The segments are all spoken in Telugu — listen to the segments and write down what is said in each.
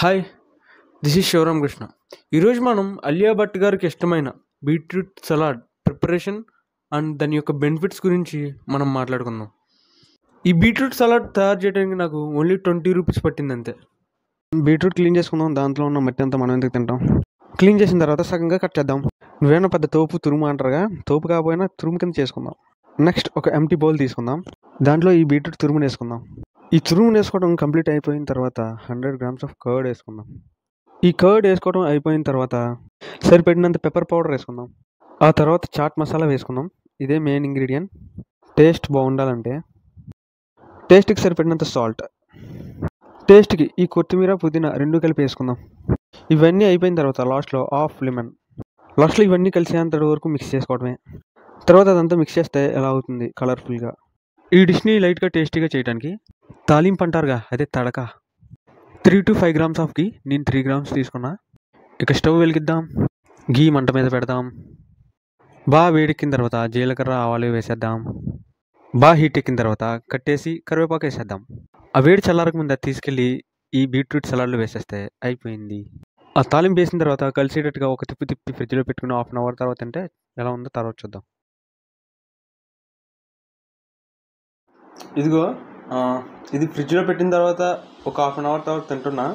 Hi this is Shivaram Krishna ఈరోజు మనం అలియా భట్ గారికి ఇష్టమైన బీట్రూట్ సలాడ్ ప్రిపరేషన్ అండ్ దాని యొక్క బెనిఫిట్స్ గురించి మనం మాట్లాడుకుందాం ఈ బీట్రూట్ సలాడ్ తయారు చేయడానికి నాకు ఓన్లీ ట్వంటీ రూపీస్ పట్టింది అంతే బీట్రూట్ క్లీన్ చేసుకుందాం దాంట్లో ఉన్న మట్టి అంతా మనం ఎందుకు తింటాం క్లీన్ చేసిన తర్వాత సగంగా కట్ చేద్దాం నువ్వేనా పెద్ద తోపు తురుము అంటారుగా తోపు కాకపోయినా తురుము కింద చేసుకుందాం నెక్స్ట్ ఒక ఎంటీ బౌల్ తీసుకుందాం దాంట్లో ఈ బీట్రూట్ తురుముని వేసుకుందాం ఈ తురుము వేసుకోవడం కంప్లీట్ అయిపోయిన తర్వాత హండ్రెడ్ గ్రామ్స్ ఆఫ్ కర్డ్ వేసుకుందాం ఈ కర్డ్ వేసుకోవడం అయిపోయిన తర్వాత సరిపడినంత పెప్పర్ పౌడర్ వేసుకుందాం ఆ తర్వాత చాట్ మసాలా వేసుకుందాం ఇదే మెయిన్ ఇంగ్రీడియంట్ టేస్ట్ బాగుండాలంటే టేస్ట్కి సరిపడినంత సాల్ట్ టేస్ట్కి ఈ కొత్తిమీర పుదీనా రెండు కలిపి వేసుకుందాం ఇవన్నీ అయిపోయిన తర్వాత లాస్ట్లో హాఫ్ లెమన్ లాస్ట్లో ఇవన్నీ కలిసేంత వరకు మిక్స్ చేసుకోవడమే తర్వాత అదంతా మిక్స్ చేస్తే ఎలా అవుతుంది కలర్ఫుల్గా ఈ డిష్ని లైట్గా టేస్టీగా చేయడానికి తాలింపు అంటారుగా అదే తడక three two five grams of ghee నేను త్రీ గ్రామ్స్ తీసుకున్నా ఇక స్టవ్ వెలిగిద్దాం గీ మంట మీద పెడదాం బాగా వేడెక్కిన తర్వాత జీలకర్ర ఆవాలు వేసేద్దాం బాగా హీట్ ఎక్కిన తర్వాత కట్టేసి కరివేపాకు వేసేద్దాం ఆ వేడి చల్లారక ముందు అది తీసుకెళ్ళి ఈ బీట్రూట్ సలాడ్లో వేసేస్తే అయిపోయింది ఆ తాలింపు వేసిన తర్వాత కలిసేటట్టుగా ఒక తిప్పి తిప్పి ఫ్రిడ్జ్లో పెట్టుకుని హాఫ్ అన్ అవర్ తర్వాత అంటే ఎలా ఉందో తర్వాత చూద్దాం ఇదిగో ఆ, ఇది ఫ్రిడ్జ్లో పెట్టిన తర్వాత ఒక హాఫ్ అన్ అవర్ తర్వాత తింటున్నా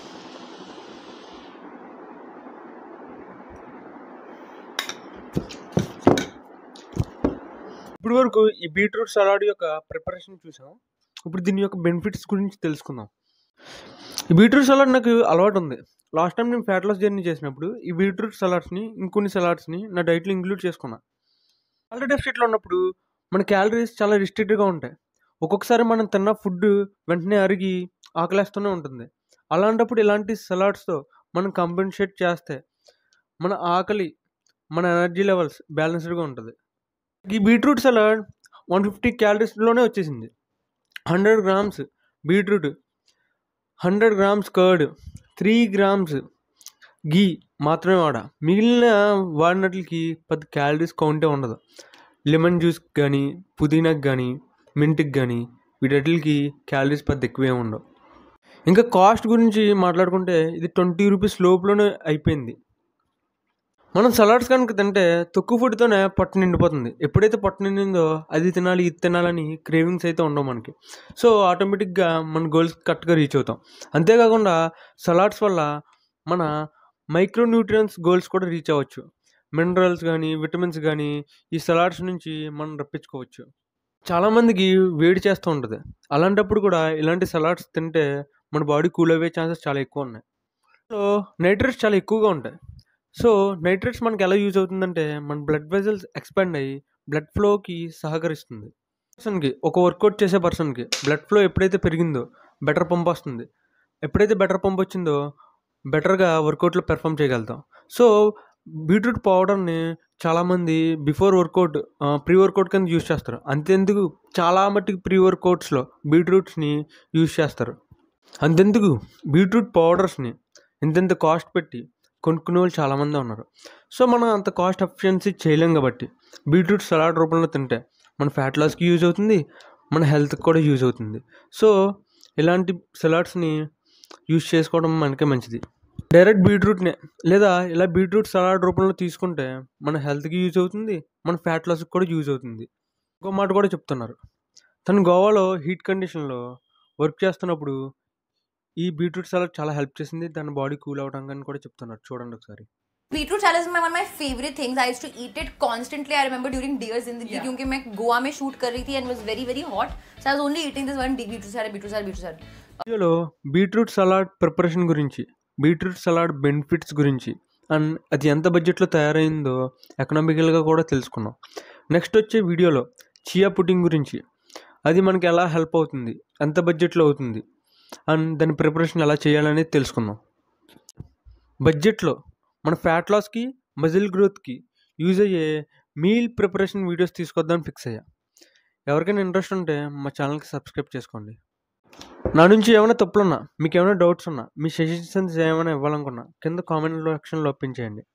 ఇప్పుడు వరకు ఈ బీట్రూట్ సలాడ్ యొక్క ప్రిపరేషన్ చూసాం ఇప్పుడు దీని యొక్క బెనిఫిట్స్ గురించి తెలుసుకుందాం ఈ బీట్రూట్ సలాడ్ నాకు అలవాటు ఉంది లాస్ట్ టైం నేను ఫ్యాట్ లాస్ జర్నీ చేసినప్పుడు ఈ బీట్రూట్ సలాడ్స్ని ఇంకొన్ని సలాడ్స్ని నా డైట్లో ఇంక్లూడ్ చేసుకున్నా ఆల్రెడీ డెఫిషిట్లో ఉన్నప్పుడు మన క్యాలరీస్ చాలా రిస్ట్రిక్ట్గా ఉంటాయి ఒక్కొక్కసారి మనం తిన్న ఫుడ్ వెంటనే అరిగి ఆకలేస్తూనే ఉంటుంది అలాంటప్పుడు ఇలాంటి సలాడ్స్తో మనం కంపెన్సేట్ చేస్తే మన ఆకలి మన ఎనర్జీ లెవెల్స్ బ్యాలెన్స్డ్గా ఉంటుంది ఈ బీట్రూట్ సలాడ్ వన్ ఫిఫ్టీ క్యాలరీస్లోనే వచ్చేసింది hundred grams beetroot hundred grams curd three grams ghee మాత్రమే వాడా మిగిలిన వాడినట్లకి పెద్ద క్యాలరీస్ కౌంటే ఉండదు లెమన్ జ్యూస్ కానీ పుదీనాకి కానీ మింట్కి కానీ వీటట్లకి క్యాలరీస్ పెద్ద ఎక్కువే ఉండవు ఇంకా కాస్ట్ గురించి మాట్లాడుకుంటే ఇది ట్వంటీ రూపీస్ లోపులోనే అయిపోయింది మనం సలాడ్స్ కనుక తింటే తక్కువ ఫుడ్తోనే పొట్ట నిండిపోతుంది ఎప్పుడైతే పొట్ట నిండిందో అది తినాలి ఇది తినాలని క్రేవింగ్స్ అయితే ఉండవు మనకి సో ఆటోమేటిక్గా మన గోల్స్ కరెక్ట్గా రీచ్ అవుతాం అంతేకాకుండా సలాడ్స్ వల్ల మన మైక్రో న్యూట్రియన్స్ గోల్స్ కూడా రీచ్ అవ్వచ్చు మినరల్స్ కానీ విటమిన్స్ కానీ ఈ సలాడ్స్ నుంచి మనం రప్పించుకోవచ్చు చాలామందికి వేడి చేస్తూ ఉంటుంది అలాంటప్పుడు కూడా ఇలాంటి సలాడ్స్ తింటే మన బాడీ కూల్ అయ్యే ఛాన్సెస్ చాలా ఎక్కువ ఉన్నాయి సో నైట్రేట్స్ చాలా ఎక్కువగా ఉంటాయి సో నైట్రేట్స్ మనకి ఎలా యూజ్ అవుతుందంటే మన బ్లడ్ వెజల్స్ ఎక్స్పాండ్ అయ్యి బ్లడ్ ఫ్లోకి సహకరిస్తుంది పర్సన్కి ఒక వర్కౌట్ చేసే పర్సన్కి బ్లడ్ ఫ్లో ఎప్పుడైతే పెరిగిందో బెటర్ పంప్ వస్తుంది ఎప్పుడైతే బెటర్ పంప్ వచ్చిందో బెటర్గా వర్కౌట్లో పెర్ఫామ్ చేయగలుగుతాం సో బీట్రూట్ పౌడర్ని చాలామంది బిఫోర్ వర్కౌట్ ప్రీ వర్కౌట్ కింద యూజ్ చేస్తారు అంతెందుకు చాలా మట్టుకు ప్రీ వర్కౌట్స్లో బీట్రూట్స్ని యూజ్ చేస్తారు అంతెందుకు బీట్రూట్ పౌడర్స్ని ఇంతెంత కాస్ట్ పెట్టి కొనుక్కునే వాళ్ళు చాలామంది ఉన్నారు సో మనం అంత కాస్ట్ ఎఫిషియన్సీ చేయలేం కాబట్టి బీట్రూట్ సలాడ్ రూపంలో తింటే మన ఫ్యాట్ లాస్కి యూజ్ అవుతుంది మన హెల్త్కి కూడా యూజ్ అవుతుంది సో ఇలాంటి సలాడ్స్ని యూజ్ చేసుకోవడం మనకే మంచిది డైరెక్ట్ బీట్రూట్నే లేదా ఇలా బీట్రూట్ సలాడ్ రూపంలో తీసుకుంటే మన హెల్త్కి యూజ్ అవుతుంది మన ఫ్యాట్ లాస్కి కూడా యూజ్ అవుతుంది ఇంకో మాట కూడా చెప్తున్నారు తను గోవాలో హీట్ కండిషన్లో వర్క్ చేస్తున్నప్పుడు ఈ బీట్రూట్ సలాడ్ చాలా హెల్ప్ చేసింది దాని బాడీ కూల్ అవడం అని కూడా చెప్తున్నారు చూడండి ఒకసారి beetroot salad is one of my favorite things. I used to eat it constantly. I remember during Dear Zindagi क्योंकि मैं गोवा में शूट कर रही थी and it was very very hot. So I was only eating this one beetroot salad, beetroot salad, beetroot salad. వీడియోలో బీట్రూట్ సలాడ్ ప్రిపరేషన్ గురించి బీట్రూట్ సలాడ్ బెనిఫిట్స్ గురించి అండ్ అది ఎంత బడ్జెట్లో తయారైందో ఎకనామికల్గా కూడా తెలుసుకున్నాం నెక్స్ట్ వచ్చే వీడియోలో చియా పుడ్డింగ్ గురించి అది మనకి ఎలా హెల్ప్ అవుతుంది ఎంత బడ్జెట్లో అవుతుంది అండ్ దాని ప్రిపరేషన్ ఎలా చేయాలనేది తెలుసుకుందాం బడ్జెట్లో మన ఫ్యాట్ లాస్కి మజిల్ గ్రోత్కి యూజ్ అయ్యే మీల్ ప్రిపరేషన్ వీడియోస్ తీసుకొద్దామని ఫిక్స్ అయ్యా ఎవరికైనా ఇంట్రెస్ట్ ఉంటే మా ఛానల్కి సబ్స్క్రైబ్ చేసుకోండి నా నుంచి ఏమైనా తప్పులున్నా మీకు ఏమైనా డౌట్స్ ఉన్నా మీ సజెషన్స్ ఏమైనా ఇవ్వాలనుకున్నా కింద కామెంట్ సెక్షన్లో ఒప్పించేయండి